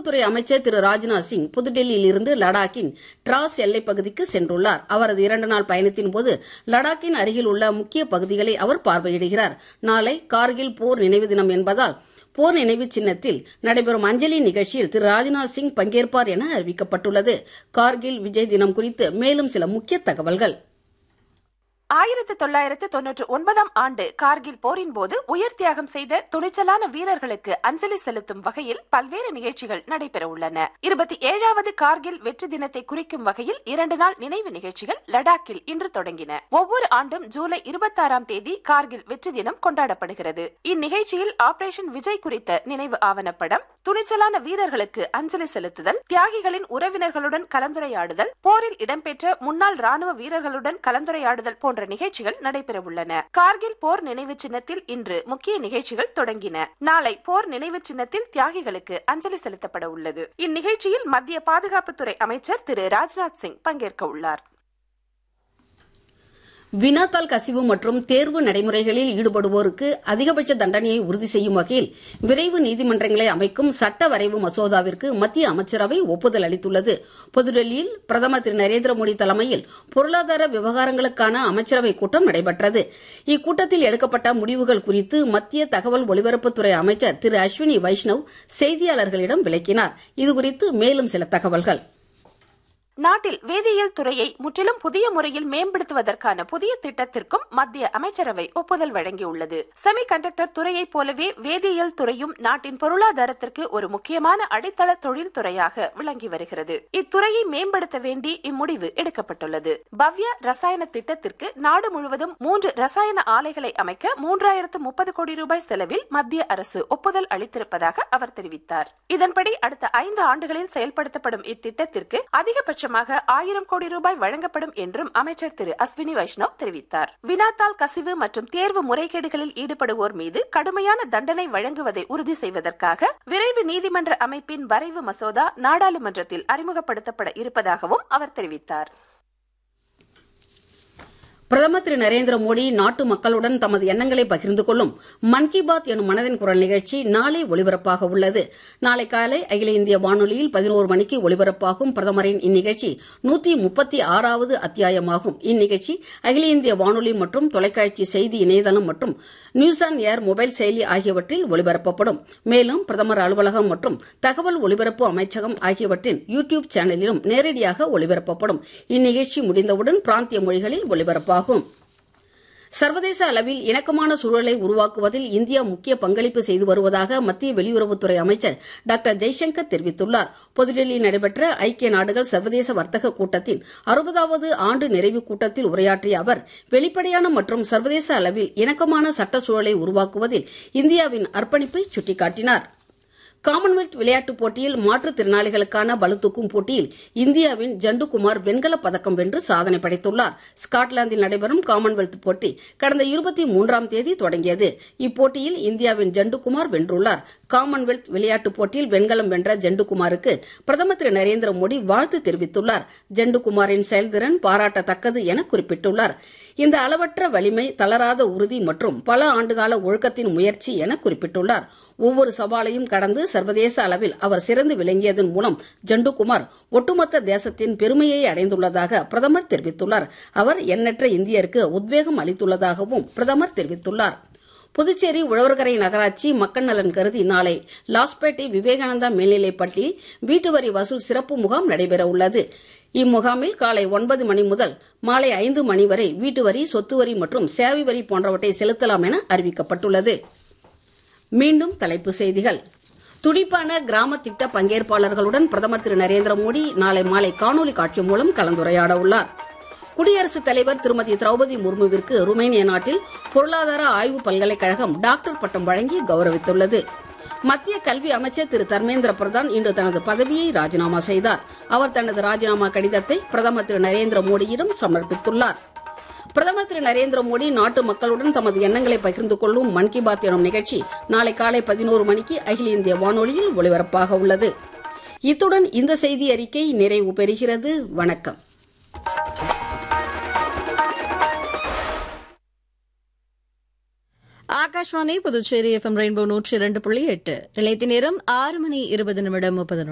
பாதுகாப்புத்துறை அமைச்சர் திரு ராஜ்நாத் சிங் புதுடெல்லியில் இருந்து லடாக்கின் டிராஸ் எல்லைப் பகுதிக்கு சென்றுள்ளார் அவரது இரண்டு நாள் பயணத்தின் போது லடாக்கின் அருகில் உள்ள முக்கிய பகுதிகளை அவர் பார்வையிடுகிறார் நாளை கார்கில் போர் நினைவு தினம் என்பதால் போர் நினைவு சின்னத்தில் நடைபெறும் அஞ்சலி நிகழ்ச்சியில் திரு ராஜ்நாத் சிங் பங்கேற்பார் என அறிவிக்கப்பட்டுள்ளது கார்கில் விஜய் தினம் குறித்து மேலும் சில முக்கிய தகவல்கள் ஆயிரத்து தொள்ளாயிரத்து தொன்னூற்று ஒன்பதாம் ஆண்டு கார்கில் போரின் போது உயிர் தியாகம் செய்த துணிச்சலான வீரர்களுக்கு அஞ்சலி செலுத்தும் வகையில் பல்வேறு நிகழ்ச்சிகள் நடைபெற உள்ளன இருபத்தி ஏழாவது கார்கில் வெற்றி தினத்தை குறிக்கும் வகையில் இரண்டு நாள் நினைவு நிகழ்ச்சிகள் லடாக்கில் இன்று தொடங்கின ஒவ்வொரு ஆண்டும் ஜூலை இருபத்தாறாம் தேதி கார்கில் வெற்றி தினம் கொண்டாடப்படுகிறது இந்நிகழ்ச்சியில் ஆபரேஷன் விஜய் குறித்த நினைவு ஆவணப்படம் துணிச்சலான வீரர்களுக்கு அஞ்சலி செலுத்துதல் தியாகிகளின் உறவினர்களுடன் கலந்துரையாடுதல் போரில் இடம்பெற்ற முன்னாள் ராணுவ வீரர்களுடன் கலந்துரையாடுதல் போன்ற நிகழ்ச்சிகள் நடைபெற உள்ளன கார்கில் போர் நினைவு சின்னத்தில் இன்று முக்கிய நிகழ்ச்சிகள் தொடங்கின நாளை போர் நினைவு சின்னத்தில் தியாகிகளுக்கு அஞ்சலி செலுத்தப்பட உள்ளது இந்நிகழ்ச்சியில் மத்திய பாதுகாப்புத்துறை அமைச்சர் திரு ராஜ்நாத் சிங் பங்கேற்க உள்ளார் வினாத்தாள் கசிவு மற்றும் தேர்வு நடைமுறைகளில் ஈடுபடுவோருக்கு அதிகபட்ச தண்டனையை உறுதி செய்யும் வகையில் விரைவு நீதிமன்றங்களை அமைக்கும் சட்ட வரைவு மசோதாவிற்கு மத்திய அமைச்சரவை ஒப்புதல் அளித்துள்ளது புதுடெல்லியில் பிரதமர் திரு நரேந்திர மோடி தலைமையில் பொருளாதார விவகாரங்களுக்கான அமைச்சரவை கூட்டம் நடைபெற்றது இக்கூட்டத்தில் எடுக்கப்பட்ட முடிவுகள் குறித்து மத்திய தகவல் ஒலிபரப்புத்துறை அமைச்சர் திரு அஸ்வினி வைஷ்ணவ் செய்தியாளர்களிடம் விளக்கினார் இதுகுறித்து மேலும் சில தகவல்கள் நாட்டில் வேதியியல் துறையை முற்றிலும் புதிய முறையில் மேம்படுத்துவதற்கான புதிய திட்டத்திற்கும் மத்திய அமைச்சரவை ஒப்புதல் வழங்கியுள்ளது செமி கண்டக்டர் துறையைப் போலவே வேதியியல் துறையும் நாட்டின் பொருளாதாரத்திற்கு ஒரு முக்கியமான அடித்தள தொழில் துறையாக விளங்கி வருகிறது இத்துறையை மேம்படுத்த வேண்டி இம்முடிவு எடுக்கப்பட்டுள்ளது பவ்ய ரசாயன திட்டத்திற்கு நாடு முழுவதும் மூன்று ரசாயன ஆலைகளை அமைக்க மூன்றாயிரத்து முப்பது கோடி ரூபாய் செலவில் மத்திய அரசு ஒப்புதல் அளித்திருப்பதாக அவர் தெரிவித்தார் இதன்படி அடுத்த ஐந்து ஆண்டுகளில் செயல்படுத்தப்படும் இத்திட்டத்திற்கு அதிகபட்ச அதிகபட்சமாக ஆயிரம் கோடி ரூபாய் வழங்கப்படும் என்றும் அமைச்சர் திரு அஸ்வினி வைஷ்ணவ் தெரிவித்தார் வினாத்தாள் கசிவு மற்றும் தேர்வு முறைகேடுகளில் ஈடுபடுவோர் மீது கடுமையான தண்டனை வழங்குவதை உறுதி செய்வதற்காக விரைவு நீதிமன்ற அமைப்பின் வரைவு மசோதா நாடாளுமன்றத்தில் அறிமுகப்படுத்தப்பட இருப்பதாகவும் அவர் தெரிவித்தார் பிரதமர் திரு நரேந்திர மோடி நாட்டு மக்களுடன் தமது எண்ணங்களை பகிர்ந்து கொள்ளும் மன் கி பாத் எனும் மனதின் குரல் நிகழ்ச்சி நாளை ஒலிபரப்பாக உள்ளது நாளை காலை அகில இந்திய வானொலியில் பதினோரு மணிக்கு ஒலிபரப்பாகும் பிரதமரின் இந்நிகழ்ச்சி நூத்தி முப்பத்தி ஆறாவது அத்தியாயமாகும் இந்நிகழ்ச்சி அகில இந்திய வானொலி மற்றும் தொலைக்காட்சி செய்தி இணையதளம் மற்றும் நியூஸ் ஆன் ஏர் மொபைல் செயலி ஆகியவற்றில் ஒலிபரப்பப்படும் மேலும் பிரதமர் அலுவலகம் மற்றும் தகவல் ஒலிபரப்பு அமைச்சகம் ஆகியவற்றின் யூ டியூப் சேனலிலும் நேரடியாக ஒலிபரப்பப்படும் இந்நிகழ்ச்சி முடிந்தவுடன் பிராந்திய மொழிகளில் ஒலிபரப்பாகும் ஆகும் சர்வதேச அளவில் இணக்கமான சூழலை உருவாக்குவதில் இந்தியா முக்கிய பங்களிப்பு செய்து வருவதாக மத்திய வெளியுறவுத்துறை அமைச்சர் டாக்டர் ஜெய்சங்கர் தெரிவித்துள்ளார் புதுடெல்லியில் நடைபெற்ற ஐக்கிய நாடுகள் சர்வதேச வர்த்தக கூட்டத்தின் அறுபதாவது ஆண்டு நிறைவு கூட்டத்தில் உரையாற்றிய அவர் வெளிப்படையான மற்றும் சர்வதேச அளவில் இணக்கமான சட்ட சூழலை உருவாக்குவதில் இந்தியாவின் அர்ப்பணிப்பை சுட்டிக்காட்டினார் காமன்வெல்த் விளையாட்டுப் போட்டியில் மாற்றுத்திறனாளிகளுக்கான பளுதூக்கும் போட்டியில் இந்தியாவின் ஜண்டுகுமார் வெண்கலப் பதக்கம் வென்று சாதனை படைத்துள்ளார் ஸ்காட்லாந்தில் நடைபெறும் காமன்வெல்த் போட்டி கடந்த இருபத்தி மூன்றாம் தேதி தொடங்கியது இப்போட்டியில் இந்தியாவின் ஜண்டுகுமார் வென்றுள்ளார் காமன்வெல்த் விளையாட்டுப் போட்டியில் வெண்கலம் வென்ற ஜண்டுகுமாருக்கு பிரதமர் திரு நரேந்திர மோடி வாழ்த்து தெரிவித்துள்ளார் ஜண்டுகுமாரின் செயல்திறன் பாராட்டத்தக்கது என குறிப்பிட்டுள்ளார் இந்த அளவற்ற வலிமை தளராத உறுதி மற்றும் பல ஆண்டுகால ஒழுக்கத்தின் முயற்சி என குறிப்பிட்டுள்ளார் ஒவ்வொரு சவாலையும் கடந்து சர்வதேச அளவில் அவர் சிறந்து விளங்கியதன் மூலம் ஜண்டுகுமார் ஒட்டுமொத்த தேசத்தின் பெருமையை அடைந்துள்ளதாக பிரதமர் தெரிவித்துள்ளார் அவர் எண்ணற்ற இந்தியருக்கு உத்வேகம் அளித்துள்ளதாகவும் பிரதமர் தெரிவித்துள்ளார் புதுச்சேரி உழவர்கரை நகராட்சி மக்கள் நலன் கருதி நாளை லாஸ்பேட்டை விவேகானந்தா மேல்நிலைப் பள்ளியில் வீட்டு வரி வசூல் சிறப்பு முகாம் நடைபெற உள்ளது இம்முகாமில் காலை ஒன்பது மணி முதல் மாலை ஐந்து மணி வரை வீட்டு வரி சொத்து வரி மற்றும் சேவை வரி போன்றவற்றை செலுத்தலாம் என அறிவிக்கப்பட்டுள்ளது மீண்டும் தலைப்புச் செய்திகள் துடிப்பான கிராம திட்ட பங்கேற்பாளர்களுடன் பிரதமர் திரு நரேந்திர மோடி நாளை மாலை காணொலி காட்சி மூலம் கலந்துரையாட உள்ளார் குடியரசுத் தலைவர் திருமதி திரௌபதி முர்முவிற்கு ருமேனிய நாட்டில் பொருளாதார ஆய்வு பல்கலைக்கழகம் டாக்டர் பட்டம் வழங்கி கௌரவித்துள்ளது மத்திய கல்வி அமைச்சர் திரு தர்மேந்திர பிரதான் இன்று தனது பதவியை ராஜினாமா செய்தார் அவர் தனது ராஜினாமா கடிதத்தை பிரதமர் திரு நரேந்திர மோடியிடம் சமர்ப்பித்துள்ளார் பிரதமர் திரு நரேந்திர மோடி நாட்டு மக்களுடன் தமது எண்ணங்களை பகிர்ந்து கொள்ளும் மன் கி பாத் எனும் நிகழ்ச்சி நாளை காலை பதினோரு மணிக்கு அகில இந்திய வானொலியில் ஒலிபரப்பாக உள்ளது இத்துடன் இந்த செய்தி அறிக்கை நிறைவு பெறுகிறது வணக்கம் ஆகாஷ்வாணி புதுச்சேரி எஃப்எம் ரெயின்போ நூற்றி இரண்டு புள்ளி எட்டு நிலையத்தின் நேரம் ஆறு மணி இருபது நிமிடம் முப்பது